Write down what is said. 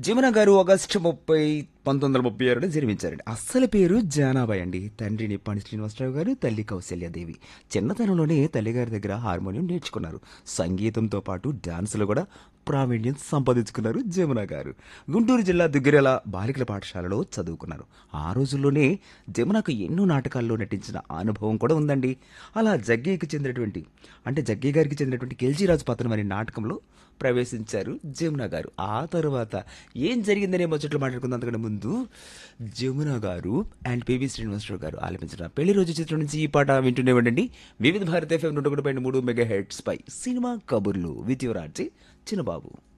జమున గారు ఆగస్టు ముప్పై పంతొమ్మిది వందల ముప్పై ఆరున జన్మించారండి అస్సలు పేరు జానాబాయ్ అండి తండ్రి నిప్పాణి శ్రీనివాసరావు గారు తల్లి కౌశల్యాదేవి చిన్నతనంలోనే తల్లిగారి దగ్గర హార్మోనియం నేర్చుకున్నారు సంగీతంతో పాటు డాన్సులో కూడా ప్రావీణ్యం సంపాదించుకున్నారు జమున గారు గుంటూరు జిల్లా దుగ్గిరెల బాలికల పాఠశాలలో చదువుకున్నారు ఆ రోజుల్లోనే జమునకు ఎన్నో నాటకాల్లో నటించిన అనుభవం కూడా ఉందండి అలా జగ్గీకి చెందినటువంటి అంటే జగ్గీ గారికి చెందినటువంటి కెల్జీరాజు పతనం అనే నాటకంలో ప్రవేశించారు జమున గారు ఆ తర్వాత ఏం జరిగిందనే ముచ్చట్లు మాట్లాడుకుందాం అంతకంటే ముందు జమున గారు అండ్ పివి శ్రీనివాసరావు గారు ఆలపించిన పెళ్లి రోజు చిత్రం నుంచి ఈ పాట వింటూనే ఉండండి వివిధ భారత ఎఫ్ఎం నూట ఒకటి పాయింట్ మూడు మెగా హెడ్స్ పై సినిమా కబుర్లు విత్ యువర్ ఆర్జీ చిన్నబాబు